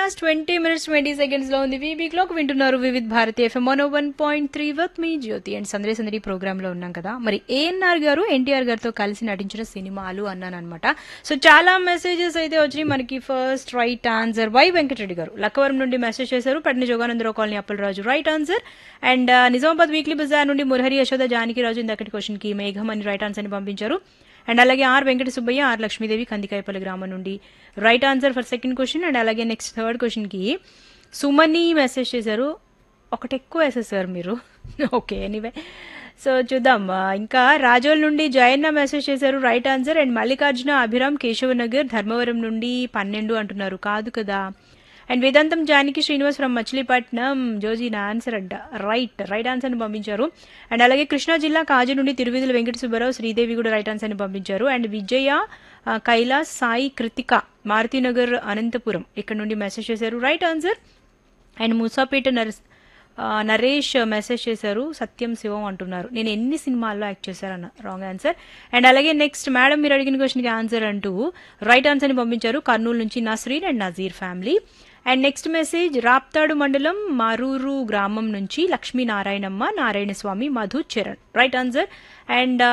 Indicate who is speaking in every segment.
Speaker 1: hours twenty minutes twenty seconds లో ఉంది వీబీ క్లాక్ వింటున్నారు Vividh Bharati FM one one point three వర్క్ మీ జ్యోతి అండ్ సందరి సందరి ప్రోగ్రామ్ లో ఉన్నాం కదా మరి ఏఎన్ఆర్ గారు ఎన్టీఆర్ గారితో కలిసి నటించిన సినిమాలు అన్నాను అనమాట సో చాలా మెసేజెస్ అయితే వచ్చినాయి మనకి first right answer Y Venkatareddy గారు లక్కవరం నుండి మెసేజ్ చేశారు పట్టిన Joganandarao colony Appalaraju right answer and Nizamabad weekly బజార్ నుండి మురహరి యశోద జానకి రాజు ఇందకటి క్వశ్చన్ కి మేఘం అని రైట్ ఆన్సర్ ని పంపించారు అండ్ అలాగే ఆర్ వెంకట సుబ్బయ్య ఆర్ లక్ష్మీదేవి కందికాయపల్లి గ్రామం నుండి right answer for second question and అలాగే నెక్స్ట్ థర్డ్ క్వశ్చన్కి సుమని మెసేజ్ చేశారు ఒకటి ఎక్కువ వేసేసారు మీరు ఓకే ఎనీవే సో చూద్దాం ఆ, ఇంకా రాజోల్ నుండి జయన్న మెసేజ్ చేశారు right answer and Mallikarjuna Abhiram Keshavanagar Dharmavaram నుండి పన్నెండు అంటున్నారు కాదు కదా అండ్ వేదాంతం జానకి శ్రీనివాస్ ఫ్రమ్ మచిలీపట్నం జోజీ నా ఆన్సర్ అంట రైట్ రైట్ ఆన్సర్ని పంపించారు అండ్ అలాగే కృష్ణా జిల్లా కాజు నుండి తిరువిధుల వెంకట సుబ్బారావు శ్రీదేవి కూడా రైట్ ఆన్సర్ని పంపించారు అండ్ విజయ ఆ, కైలాస్ సాయి కృతిక మారుతినగర్ అనంతపురం ఇక్కడ నుండి మెసేజ్ చేశారు రైట్ ఆన్సర్ అండ్ మూసాపేట నరస్ ఆ, నరేష్ మెసేజ్ చేశారు సత్యం శివం అంటున్నారు నేను ఎన్ని సినిమాల్లో యాక్ట్ చేశారన్న రాంగ్ ఆన్సర్ అండ్ అలాగే నెక్స్ట్ మేడం మీరు అడిగిన క్వశ్చన్కి ఆన్సర్ అంటూ రైట్ ఆన్సర్ని పంపించారు కర్నూలు నుంచి Nasreen and Nazeer family and next message Raptadu మండలం మారూరు గ్రామం నుంచి Lakshminarayanamma Narayanaswamy Madhu Charan right answer and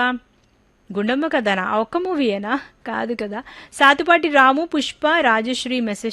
Speaker 1: Gundamma కథనా ఆ ఒక్క మూవీయేనా కాదు కదా సాతుపాటి రాము పుష్ప రాజశ్రీ మెసేజ్